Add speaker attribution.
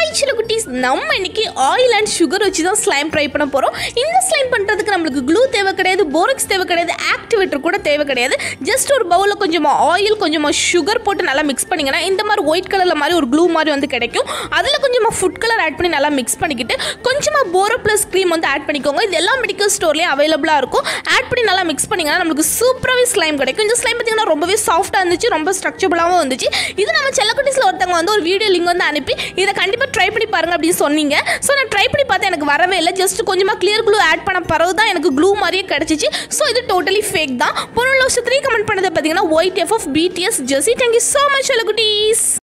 Speaker 1: hi சில குட்டீஸ் நம்ம இன்னைக்கு ஆயில் அண்ட் சுகர் வச்சு தான் ஸ்லைம் ட்ரை பண்ண போகிறோம் இந்த ஸ்லைம் பண்ணுறதுக்கு நம்மளுக்கு க்ளூ தேவை கிடையாது போரக்ஸ் தேவை கிடையாது ஆக்டிவேட்டர் கூட தேவை கிடையாது ஜஸ்ட் ஒரு பவுலில் கொஞ்சமாக ஆயில் கொஞ்சமாக சுகர் போட்டு நல்லா மிக்ஸ் பண்ணிங்கன்னா இந்த மாதிரி ஒயிட் கலரில் மாதிரி ஒரு க்ளூ மாதிரி வந்து கிடைக்கும் அதில் கொஞ்சமாக ஃபுட் கலர் ஆட் பண்ணி நல்லா மிக்ஸ் பண்ணிக்கிட்டு கொஞ்சமாக போரோ ப்ளஸ் க்ரீம் வந்து ஆட் பண்ணிக்கோங்க இது எல்லா மெடிக்கல் ஸ்டோர்லேயும் அவைலபிளாக இருக்கும் ஆட் பண்ணி நல்லா மிக்ஸ் பண்ணிங்கன்னா நம்மளுக்கு சூப்பராகவே ஸ்லைம் கிடைக்கும் இந்த ஸ்லைம் பார்த்தீங்கன்னா ரொம்பவே சாஃப்டாக இருந்துச்சு ரொம்ப ஸ்ட்ரக்சபிளாகவும் இருந்துச்சு இது நம்ம செல்லக்குட்டிஸில் ஒருத்தவங்க வந்து ஒரு வீடியோ லிங்க் வந்து அனுப்பி இதை கண்டிப்பாக ட்ரை பண்ணி பாருங்க அப்படின்னு சொன்னீங்க ஸோ நான் ட்ரை பண்ணி பார்த்தேன் எனக்கு வரவே இல்லை ஜஸ்ட் கொஞ்சமாக கிளியர் க்ளூ ஆட் பண்ண பிறகு தான் எனக்கு க்ளூ மாதிரியே கிடச்சிச்சு ஸோ இது டோட்டலி ஃபேக் தான் பொருள் த்ரீ கமெண்ட் பண்ணதை பார்த்தீங்கன்னா white F of BTS jersey thank you so much செல்லக்குட்டீஸ்